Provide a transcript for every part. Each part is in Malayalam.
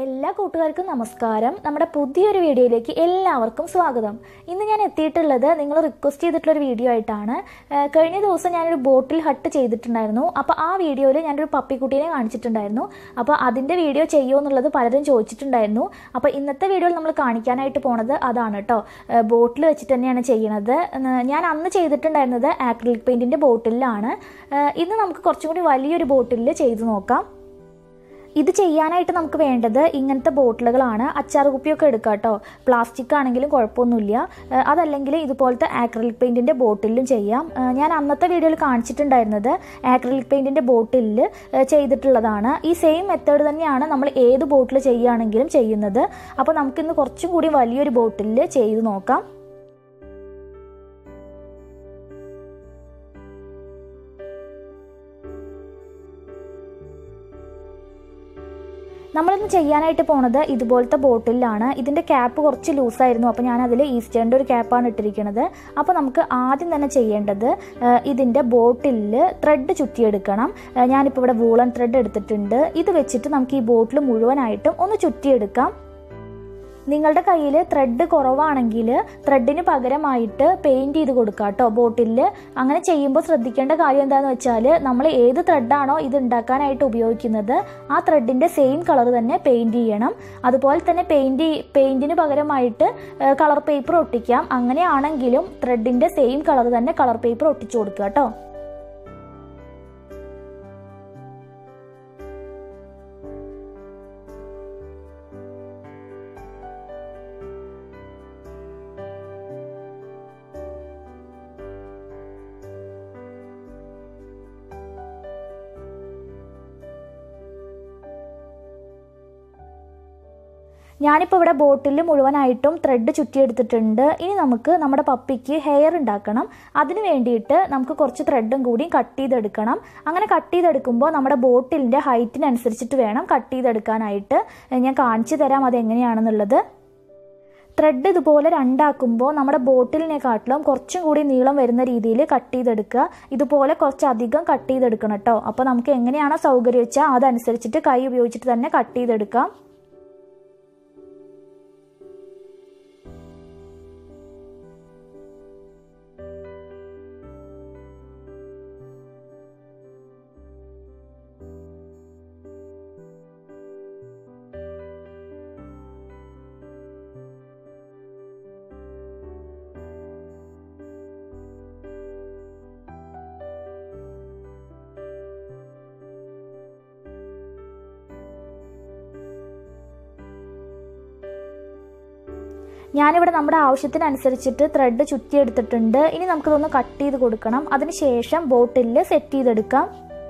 എല്ലാ കൂട്ടുകാർക്കും നമസ്കാരം നമ്മുടെ പുതിയൊരു വീഡിയോയിലേക്ക് എല്ലാവർക്കും സ്വാഗതം ഇന്ന് ഞാൻ എത്തിയിട്ടുള്ളത് നിങ്ങൾ റിക്വസ്റ്റ് ചെയ്തിട്ടുള്ള ഒരു വീഡിയോ ആയിട്ടാണ് ഏഹ് കഴിഞ്ഞ ദിവസം ഞാനൊരു ബോട്ടിൽ ഹട്ട് ചെയ്തിട്ടുണ്ടായിരുന്നു അപ്പോൾ ആ വീഡിയോയിൽ ഞാനൊരു പപ്പിക്കുട്ടീനെ കാണിച്ചിട്ടുണ്ടായിരുന്നു അപ്പോൾ അതിൻ്റെ വീഡിയോ ചെയ്യുമോ എന്നുള്ളത് പലരും ചോദിച്ചിട്ടുണ്ടായിരുന്നു അപ്പോൾ ഇന്നത്തെ വീഡിയോയിൽ നമ്മൾ കാണിക്കാനായിട്ട് പോണത് അതാണ് കേട്ടോ ബോട്ടിൽ വെച്ചിട്ട് തന്നെയാണ് ചെയ്യണത് ഏഹ് ഞാൻ അന്ന് ചെയ്തിട്ടുണ്ടായിരുന്നത് ആക്രിലിക് പെയിൻറ്റിൻ്റെ ബോട്ടിലാണ് ഏഹ് ഇന്ന് നമുക്ക് കുറച്ചും കൂടി വലിയൊരു ബോട്ടിലിൽ ചെയ്ത് നോക്കാം ഇത് ചെയ്യാനായിട്ട് നമുക്ക് വേണ്ടത് ഇങ്ങനത്തെ ബോട്ടിലുകളാണ് അച്ചാർ കുപ്പിയൊക്കെ എടുക്കാം കേട്ടോ പ്ലാസ്റ്റിക് ആണെങ്കിലും കുഴപ്പമൊന്നുമില്ല ഏഹ് അതല്ലെങ്കിൽ ഇതുപോലത്തെ ആക്രലിക് പെയിൻറ്റിൻ്റെ ബോട്ടിലും ചെയ്യാം ഏഹ് ഞാൻ അന്നത്തെ വീഡിയോയിൽ കാണിച്ചിട്ടുണ്ടായിരുന്നത് ആക്രലിക് പെയിൻറ്റിൻ്റെ ബോട്ടിലിൽ ചെയ്തിട്ടുള്ളതാണ് ഈ സെയിം മെത്തേഡ് തന്നെയാണ് നമ്മൾ ഏത് ബോട്ടിൽ ചെയ്യുകയാണെങ്കിലും ചെയ്യുന്നത് അപ്പോൾ നമുക്കിന്ന് കുറച്ചും കൂടി വലിയൊരു ബോട്ടിലിൽ ചെയ്ത് നോക്കാം നമ്മളിന്ന് ചെയ്യാനായിട്ട് പോണത് ഇതുപോലത്തെ ബോട്ടിലാണ് ഇതിൻ്റെ ക്യാപ്പ് കുറച്ച് ലൂസായിരുന്നു അപ്പോൾ ഞാൻ അതിൽ ഈസ്റ്റേണിൻ്റെ ഒരു ക്യാപ്പാണ് ഇട്ടിരിക്കുന്നത് അപ്പോൾ നമുക്ക് ആദ്യം തന്നെ ചെയ്യേണ്ടത് ഏഹ്, ഇതിൻ്റെ ബോട്ടിലിൽ ത്രെഡ് ചുറ്റിയെടുക്കണം ഏഹ്, ഞാനിപ്പോൾ ഇവിടെ വൂളൻ ത്രെഡ് എടുത്തിട്ടുണ്ട് ഇത് വെച്ചിട്ട് നമുക്ക് ഈ ബോട്ടിൽ മുഴുവനായിട്ടും ഒന്ന് ചുറ്റിയെടുക്കാം നിങ്ങളുടെ കയ്യിൽ ത്രെഡ് കുറവാണെങ്കിൽ ത്രെഡിന് പകരമായിട്ട് പെയിൻറ് ചെയ്ത് കൊടുക്കുക കേട്ടോ ബോട്ടിലിൽ അങ്ങനെ ചെയ്യുമ്പോൾ ശ്രദ്ധിക്കേണ്ട കാര്യം എന്താണെന്ന് വെച്ചാൽ നമ്മൾ ഏത് ത്രെഡാണോ ഇത് ഉണ്ടാക്കാനായിട്ട് ഉപയോഗിക്കുന്നത് ആ ത്രെഡിൻ്റെ സെയിം കളർ തന്നെ പെയിൻറ് ചെയ്യണം അതുപോലെ തന്നെ പെയിൻറ് പെയിൻറ്റിന് പകരമായിട്ട് കളർ പേപ്പർ ഒട്ടിക്കാം അങ്ങനെയാണെങ്കിലും ത്രെഡിൻ്റെ സെയിം കളർ തന്നെ കളർ പേപ്പർ ഒട്ടിച്ചു കൊടുക്കുക കേട്ടോ ഞാനിപ്പോൾ ഇവിടെ ബോട്ടിൽ മുഴുവനായിട്ടും ത്രെഡ് ചുറ്റിയെടുത്തിട്ടുണ്ട് ഇനി നമുക്ക് നമ്മുടെ പപ്പിക്ക് ഹെയർ ഉണ്ടാക്കണം അതിന് വേണ്ടിയിട്ട് നമുക്ക് കുറച്ച് ത്രെഡും കൂടി കട്ട് ചെയ്തെടുക്കണം അങ്ങനെ കട്ട് ചെയ്തെടുക്കുമ്പോൾ നമ്മുടെ ബോട്ടിലിൻ്റെ ഹൈറ്റിനനുസരിച്ചിട്ട് വേണം കട്ട് ചെയ്തെടുക്കാനായിട്ട് ഞാൻ കാണിച്ചു തരാം അത് എങ്ങനെയാണെന്നുള്ളത് ത്രെഡ് ഇതുപോലെ രണ്ടാക്കുമ്പോൾ നമ്മുടെ ബോട്ടിലിനെക്കാട്ടിലും കുറച്ചും കൂടി നീളം വരുന്ന രീതിയിൽ കട്ട് ചെയ്തെടുക്കുക ഇതുപോലെ കുറച്ചധികം കട്ട് ചെയ്തെടുക്കണം കേട്ടോ അപ്പോൾ നമുക്ക് എങ്ങനെയാണോ സൗകര്യം വെച്ചാൽ അതനുസരിച്ചിട്ട് കൈ ഉപയോഗിച്ചിട്ട് തന്നെ കട്ട് ചെയ്തെടുക്കാം ഞാനിവിടെ നമ്മുടെ ആവശ്യത്തിനനുസരിച്ചിട്ട് ത്രെഡ് ചുറ്റിയെടുത്തിട്ടുണ്ട് ഇനി നമുക്കിതൊന്ന് കട്ട് ചെയ്ത് കൊടുക്കണം അതിനുശേഷം ബോട്ടിലിൽ സെറ്റ് ചെയ്തെടുക്കാം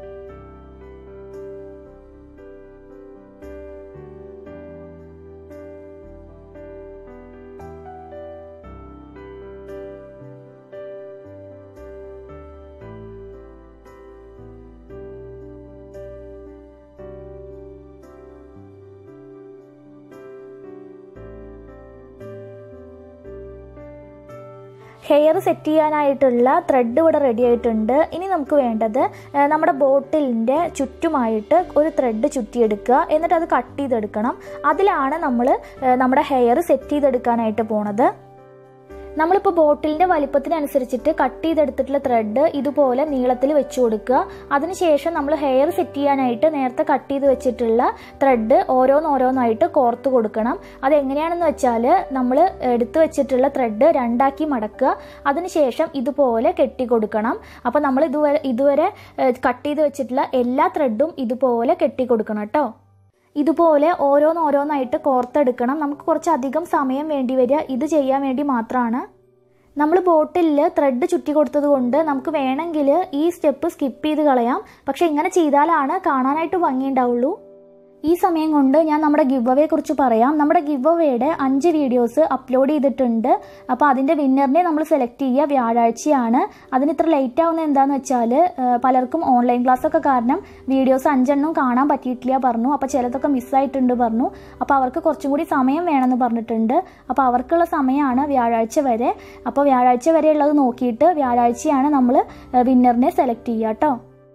ഹെയർ സെറ്റ് ചെയ്യാനായിട്ടുള്ള ത്രെഡ് ഇവിടെ റെഡി ആയിട്ടുണ്ട് ഇനി നമുക്ക് വേണ്ടത് ഏഹ്, നമ്മുടെ ബോട്ടിലിൻ്റെ ചുറ്റുമായിട്ട് ഒരു ത്രെഡ് ചുറ്റിയെടുക്കുക എന്നിട്ട് അത് കട്ട് ചെയ്തെടുക്കണം അതിലാണ് നമ്മൾ നമ്മുടെ ഹെയർ സെറ്റ് ചെയ്തെടുക്കാനായിട്ട് പോണത് നമ്മളിപ്പോൾ ബോട്ടിലിൻ്റെ വലിപ്പത്തിനനുസരിച്ചിട്ട് കട്ട് ചെയ്തെടുത്തിട്ടുള്ള ത്രെഡ് ഇതുപോലെ നീളത്തിൽ വെച്ച് കൊടുക്കുക അതിനുശേഷം നമ്മൾ ഹെയർ സെറ്റ് ചെയ്യാനായിട്ട് നേരത്തെ കട്ട് ചെയ്ത് വെച്ചിട്ടുള്ള ത്രെഡ് ഓരോന്നോരോന്നായിട്ട് കോർത്ത് കൊടുക്കണം അതെങ്ങനെയാണെന്ന് വെച്ചാൽ നമ്മൾ എടുത്തു വെച്ചിട്ടുള്ള ത്രെഡ് രണ്ടാക്കി മടക്കുക അതിനുശേഷം ഇതുപോലെ കെട്ടി കൊടുക്കണം അപ്പോൾ നമ്മൾ ഇതുവരെ ഇതുവരെ കട്ട് ചെയ്ത് വെച്ചിട്ടുള്ള എല്ലാ ത്രെഡും ഇതുപോലെ കെട്ടി കൊടുക്കണം കേട്ടോ ഇതുപോലെ ഓരോന്നോരോന്നായിട്ട് കോർത്തെടുക്കണം നമുക്ക് കുറച്ചധികം സമയം വേണ്ടി വരിക ഇത് ചെയ്യാൻ വേണ്ടി മാത്രമാണ് നമ്മൾ ബോട്ടിലിൽ ത്രെഡ് ചുറ്റി കൊടുത്തത് കൊണ്ട് നമുക്ക് വേണമെങ്കിൽ ഈ സ്റ്റെപ്പ് സ്കിപ്പ് ചെയ്ത് കളയാം പക്ഷെ ഇങ്ങനെ ചെയ്താലാണ് കാണാനായിട്ട് ഭംഗിയുണ്ടാവുള്ളൂ ഈ സമയം കൊണ്ട് ഞാൻ നമ്മുടെ ഗിവ് അവയെ കുറിച്ച് പറയാം നമ്മുടെ ഗിവ് അവയുടെ അഞ്ച് വീഡിയോസ് അപ്ലോഡ് ചെയ്തിട്ടുണ്ട് അപ്പോൾ അതിൻ്റെ വിന്നറിനെ നമ്മൾ സെലക്ട് ചെയ്യുക വ്യാഴാഴ്ചയാണ് അതിന് ഇത്ര ലേറ്റ് ആവുന്നത് എന്താണെന്ന് വെച്ചാൽ പലർക്കും ഓൺലൈൻ ക്ലാസ് ഒക്കെ കാരണം വീഡിയോസ് അഞ്ചെണ്ണം കാണാൻ പറ്റിയിട്ടില്ല പറഞ്ഞു അപ്പോൾ ചിലതൊക്കെ മിസ്സായിട്ടുണ്ട് പറഞ്ഞു അപ്പോൾ അവർക്ക് കുറച്ചും കൂടി സമയം വേണമെന്ന് പറഞ്ഞിട്ടുണ്ട് അപ്പോൾ അവർക്കുള്ള സമയമാണ് വ്യാഴാഴ്ച വരെ അപ്പോൾ വ്യാഴാഴ്ച വരെ ഉള്ളത് നോക്കിയിട്ട് വ്യാഴാഴ്ചയാണ് നമ്മൾ വിന്നറിനെ സെലക്ട് ചെയ്യുക കേട്ടോ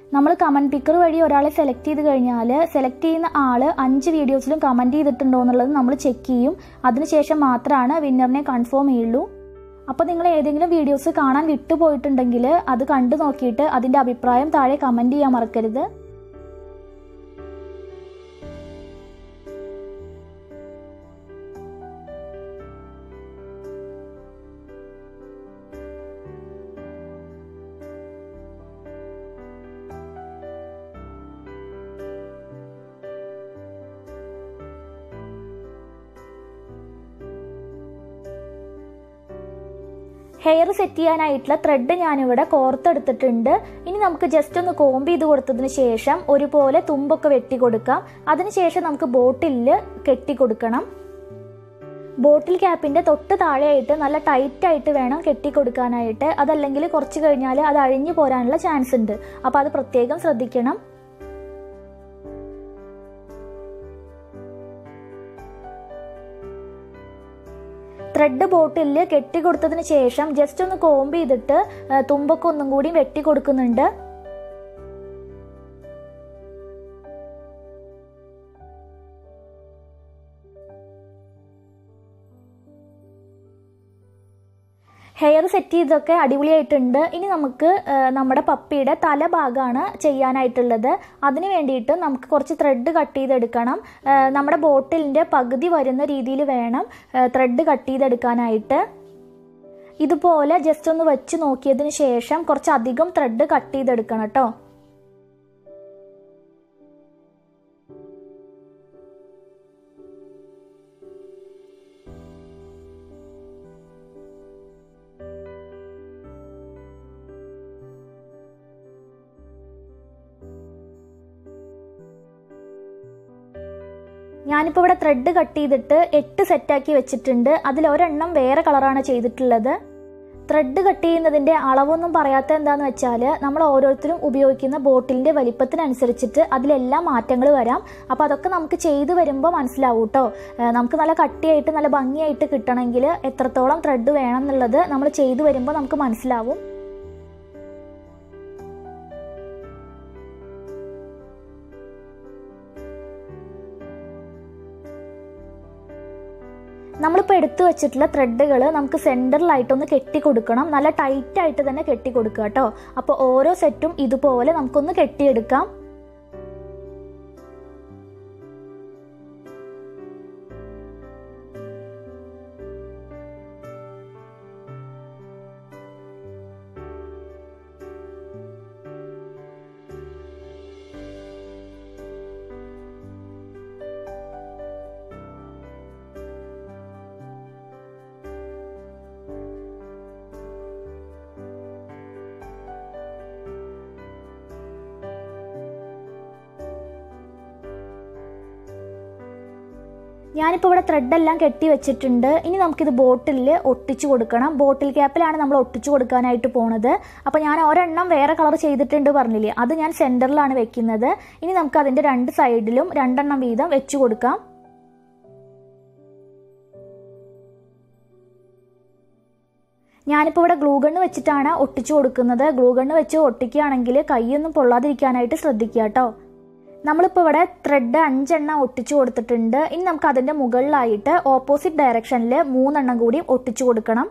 നമ്മൾ കമൻറ്റ് പിക്കർ വഴി ഒരാളെ സെലക്ട് ചെയ്ത് കഴിഞ്ഞാൽ സെലക്ട് ചെയ്യുന്ന ആൾ അഞ്ച് വീഡിയോസിലും കമൻറ്റ് ചെയ്തിട്ടുണ്ടോ എന്നുള്ളത് നമ്മൾ ചെക്ക് ചെയ്യും അതിനുശേഷം മാത്രമാണ് വിന്നറിനെ കൺഫേം ചെയ്യുള്ളൂ അപ്പോൾ നിങ്ങൾ ഏതെങ്കിലും വീഡിയോസ് കാണാൻ വിട്ടുപോയിട്ടുണ്ടെങ്കിൽ അത് കണ്ടു നോക്കിയിട്ട് അതിൻ്റെ അഭിപ്രായം താഴെ കമൻറ്റ് ചെയ്യാൻ മറക്കരുത് ഹെയർ സെറ്റ് ചെയ്യാനായിട്ടുള്ള ത്രെഡ് ഞാനിവിടെ കോർത്തെടുത്തിട്ടുണ്ട് ഇനി നമുക്ക് ജസ്റ്റ് ഒന്ന് കോമ്പ് ചെയ്ത് കൊടുത്തതിന് ശേഷം ഒരുപോലെ തുമ്പൊക്കെ വെട്ടി കൊടുക്കാം അതിനുശേഷം നമുക്ക് ബോട്ടിലിൽ കെട്ടി കൊടുക്കണം ബോട്ടിൽ ക്യാപ്പിൻ്റെ തൊട്ട് താഴെയായിട്ട് നല്ല ടൈറ്റ് ആയിട്ട് വേണം കെട്ടി കൊടുക്കാനായിട്ട് അതല്ലെങ്കിൽ കുറച്ച് കഴിഞ്ഞാൽ അത് അഴിഞ്ഞു പോരാനുള്ള ചാൻസ് ഉണ്ട് അപ്പോൾ അത് പ്രത്യേകം ശ്രദ്ധിക്കണം ത്രെഡ് ബോട്ടിലിൽ കെട്ടി കൊടുത്തതിന് ശേഷം ജസ്റ്റ് ഒന്ന് കോമ്പ് ചെയ്തിട്ട് തുമ്പൊക്കെ ഒന്നും കൂടി വെട്ടി കൊടുക്കുന്നുണ്ട് ഹെയർ സെറ്റ് ചെയ്തൊക്കെ അടിപൊളിയായിട്ടുണ്ട് ഇനി നമുക്ക് നമ്മുടെ പപ്പിയുടെ തലഭാഗമാണ് ചെയ്യാനായിട്ടുള്ളത് അതിന് വേണ്ടിയിട്ട് നമുക്ക് കുറച്ച് ത്രെഡ് കട്ട് ചെയ്തെടുക്കണം നമ്മുടെ ബോട്ടിലിൻ്റെ പകുതി വരുന്ന രീതിയിൽ വേണം ത്രെഡ് കട്ട് ചെയ്തെടുക്കാനായിട്ട് ഇതുപോലെ ജസ്റ്റ് ഒന്ന് വെച്ച് നോക്കിയതിന് ശേഷം കുറച്ച് അധികം ത്രെഡ് കട്ട് ചെയ്തെടുക്കണം കേട്ടോ ഞാനിപ്പോൾ ഇവിടെ ത്രെഡ് കട്ട് ചെയ്തിട്ട് എട്ട് സെറ്റാക്കി വെച്ചിട്ടുണ്ട് അതിൽ ഒരെണ്ണം വേറെ കളറാണ് ചെയ്തിട്ടുള്ളത് ത്രെഡ് കട്ട് ചെയ്യുന്നതിൻ്റെ അളവൊന്നും പറയാത്ത എന്താന്ന് വെച്ചാൽ നമ്മൾ ഓരോരുത്തരും ഉപയോഗിക്കുന്ന ബോട്ടിലിൻ്റെ വലിപ്പത്തിനനുസരിച്ചിട്ട് അതിലെല്ലാം മാറ്റങ്ങൾ വരാം അപ്പോൾ അതൊക്കെ നമുക്ക് ചെയ്തു വരുമ്പോൾ മനസ്സിലാവും കേട്ടോ നമുക്ക് നല്ല കട്ടിയായിട്ട് നല്ല ഭംഗിയായിട്ട് കിട്ടണമെങ്കിൽ എത്രത്തോളം ത്രെഡ് വേണം എന്നുള്ളത് നമ്മൾ ചെയ്തു വരുമ്പോൾ നമുക്ക് മനസ്സിലാവും നമ്മളിപ്പോൾ എടുത്തു വെച്ചിട്ടുള്ള ത്രെഡുകൾ നമുക്ക് സെൻറ്ററിലായിട്ടൊന്ന് കെട്ടി കൊടുക്കണം നല്ല ടൈറ്റ് ആയിട്ട് തന്നെ കെട്ടി കൊടുക്കുക കേട്ടോ അപ്പോൾ ഓരോ സെറ്റും ഇതുപോലെ നമുക്കൊന്ന് കെട്ടിയെടുക്കാം ഞാനിപ്പോൾ ഇവിടെ ത്രെഡെല്ലാം കെട്ടി വെച്ചിട്ടുണ്ട് ഇനി നമുക്കിത് ബോട്ടിലിൽ ഒട്ടിച്ചു കൊടുക്കണം ബോട്ടിൽ ക്യാപ്പിലാണ് നമ്മൾ ഒട്ടിച്ചു കൊടുക്കാനായിട്ട് പോണത് അപ്പോൾ ഞാൻ ഒരെണ്ണം വേറെ കളർ ചെയ്തിട്ടുണ്ട് പറഞ്ഞില്ലേ അത് ഞാൻ സെൻറ്ററിലാണ് വെക്കുന്നത് ഇനി നമുക്ക് അതിൻ്റെ രണ്ട് സൈഡിലും രണ്ടെണ്ണം വീതം വെച്ചു കൊടുക്കാം ഞാനിപ്പോൾ ഇവിടെ ഗ്ലൂ ഗണ്ണ് വെച്ചിട്ടാണ് ഒട്ടിച്ചു കൊടുക്കുന്നത് ഗ്ലൂ ഗണ്ണ് വെച്ച് ഒട്ടിക്കുകയാണെങ്കിൽ കൈയൊന്നും പൊള്ളാതിരിക്കാനായിട്ട് ശ്രദ്ധിക്കുക കേട്ടോ നമ്മളിപ്പോൾ ഇവിടെ ത്രെഡ് അഞ്ചെണ്ണം ഒട്ടിച്ചു കൊടുത്തിട്ടുണ്ട് ഇനി നമുക്ക് അതിൻ്റെ മുകളിലായിട്ട് ഓപ്പോസിറ്റ് ഡയറക്ഷനിൽ മൂന്നെണ്ണം കൂടി ഒട്ടിച്ചു കൊടുക്കണം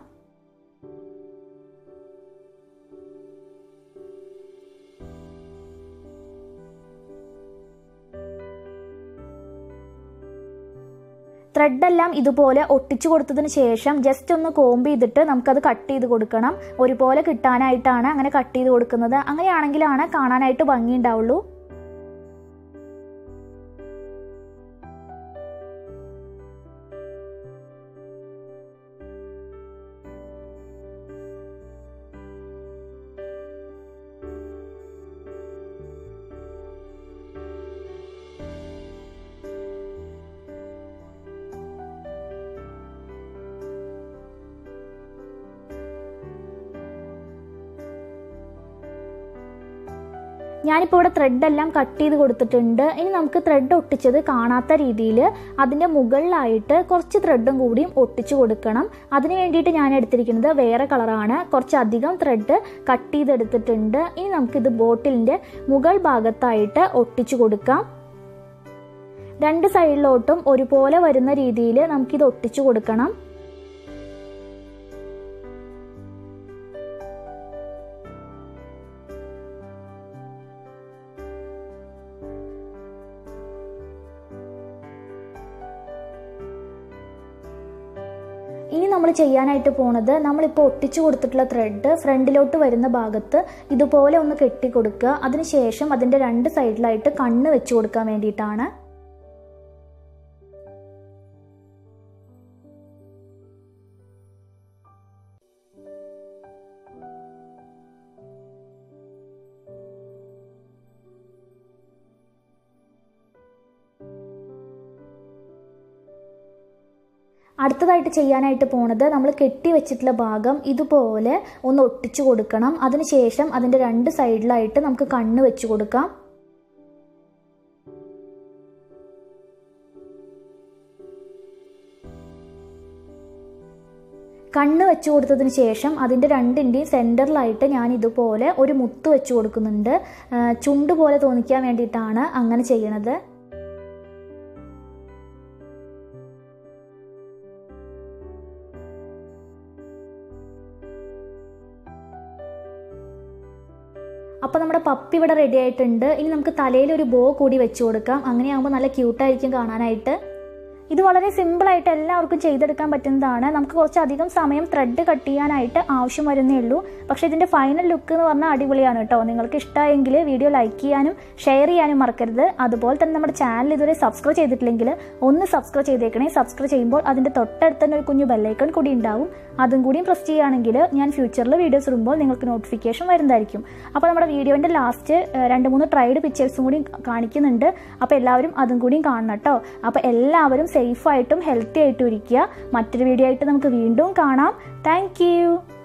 ത്രെഡെല്ലാം ഇതുപോലെ ഒട്ടിച്ചു കൊടുത്തതിന് ശേഷം ജസ്റ്റ് ഒന്ന് കോമ്പ് ചെയ്തിട്ട് നമുക്കത് കട്ട് ചെയ്ത് കൊടുക്കണം ഒരുപോലെ കിട്ടാനായിട്ടാണ് അങ്ങനെ കട്ട് ചെയ്ത് കൊടുക്കുന്നത് അങ്ങനെയാണെങ്കിലാണ് കാണാനായിട്ട് ഭംഗി ഉണ്ടാവുള്ളൂ ഞാനിപ്പോൾ ഇവിടെ ത്രെഡ് എല്ലാം കട്ട് ചെയ്ത് കൊടുത്തിട്ടുണ്ട് ഇനി നമുക്ക് ത്രെഡ് ഒട്ടിച്ചത് കാണാത്ത രീതിയിൽ അതിൻ്റെ മുകളിലായിട്ട് കുറച്ച് ത്രെഡും കൂടിയും ഒട്ടിച്ചു കൊടുക്കണം അതിന് വേണ്ടിയിട്ട് ഞാൻ എടുത്തിരിക്കുന്നത് വേറെ കളറാണ് കുറച്ചധികം ത്രെഡ് കട്ട് ചെയ്തെടുത്തിട്ടുണ്ട് ഇനി നമുക്കിത് ബോട്ടിലിൻ്റെ മുകൾ ഭാഗത്തായിട്ട് ഒട്ടിച്ചു കൊടുക്കാം രണ്ട് സൈഡിലോട്ടും ഒരുപോലെ വരുന്ന രീതിയിൽ നമുക്കിത് ഒട്ടിച്ചു കൊടുക്കണം ഇനി നമ്മൾ ചെയ്യാനായിട്ട് പോണത് നമ്മളിപ്പോൾ ഒട്ടിച്ചു കൊടുത്തിട്ടുള്ള ത്രെഡ് ഫ്രണ്ടിലോട്ട് വരുന്ന ഭാഗത്ത് ഇതുപോലെ ഒന്ന് കെട്ടി കൊടുക്കുക അതിനുശേഷം അതിൻ്റെ രണ്ട് സൈഡിലായിട്ട് കണ്ണ് വെച്ച് കൊടുക്കാൻ വേണ്ടിയിട്ടാണ് അടുത്തതായിട്ട് ചെയ്യാനായിട്ട് പോണത് നമ്മൾ കെട്ടി വെച്ചിട്ടുള്ള ഭാഗം ഇതുപോലെ ഒന്ന് ഒട്ടിച്ചു കൊടുക്കണം അതിനുശേഷം അതിൻ്റെ രണ്ട് സൈഡിലായിട്ട് നമുക്ക് കണ്ണ് വെച്ച് കൊടുക്കാം കണ്ണ് വെച്ച് കൊടുത്തതിന് ശേഷം അതിൻ്റെ രണ്ടിൻ്റെയും സെൻറ്ററിലായിട്ട് ഞാൻ ഇതുപോലെ ഒരു മുത്ത് വെച്ച് കൊടുക്കുന്നുണ്ട് ചുണ്ട് പോലെ തോന്നിക്കാൻ വേണ്ടിയിട്ടാണ് അങ്ങനെ ചെയ്യണത് അപ്പോൾ നമ്മുടെ പപ്പി ഇവിടെ റെഡി ആയിട്ടുണ്ട് ഇനി നമുക്ക് തലയിൽ ഒരു ബോ കൂടി വെച്ച് കൊടുക്കാം അങ്ങനെയാകുമ്പോൾ നല്ല ക്യൂട്ടായിരിക്കും കാണാനായിട്ട് ഇത് വളരെ സിമ്പിളായിട്ട് എല്ലാവർക്കും ചെയ്തെടുക്കാൻ പറ്റുന്നതാണ് നമുക്ക് കുറച്ചധികം സമയം ത്രെഡ് കട്ട് ചെയ്യാനായിട്ട് ആവശ്യം വരുന്നേ ഉള്ളൂ പക്ഷേ ഇതിൻ്റെ ഫൈനൽ ലുക്ക് എന്ന് പറഞ്ഞാൽ അടിപൊളിയാണ് കേട്ടോ നിങ്ങൾക്ക് ഇഷ്ടമായെങ്കിൽ വീഡിയോ ലൈക്ക് ചെയ്യാനും ഷെയർ ചെയ്യാനും മറക്കരുത് അതുപോലെ തന്നെ നമ്മുടെ ചാനൽ ഇതുവരെ സബ്സ്ക്രൈബ് ചെയ്തിട്ടില്ലെങ്കിൽ ഒന്ന് സബ്സ്ക്രൈബ് ചെയ്തേക്കണേ സബ്സ്ക്രൈബ് ചെയ്യുമ്പോൾ അതിൻ്റെ തൊട്ടടുത്ത് തന്നെ ഒരു കുഞ്ഞു ബെല്ലൈക്കൺ കൂടി ഉണ്ടാവും അതും കൂടിയും പ്രസ് ചെയ്യുകയാണെങ്കിൽ ഞാൻ ഫ്യൂച്ചറിൽ വീഡിയോസ് ഇടുമ്പോൾ നിങ്ങൾക്ക് നോട്ടിഫിക്കേഷൻ വരുന്നതായിരിക്കും അപ്പോൾ നമ്മുടെ വീഡിയോൻ്റെ ലാസ്റ്റ് രണ്ട് മൂന്ന് ട്രൈഡ് പിക്ചേഴ്സും കൂടി കാണിക്കുന്നുണ്ട് അപ്പോൾ എല്ലാവരും അതും കൂടിയും കാണണം കേട്ടോ അപ്പോൾ എല്ലാവരും സേഫായിട്ടും ഹെൽത്തി ആയിട്ടും ഇരിക്കുക മറ്റൊരു വീഡിയോ ആയിട്ട് നമുക്ക് വീണ്ടും കാണാം താങ്ക്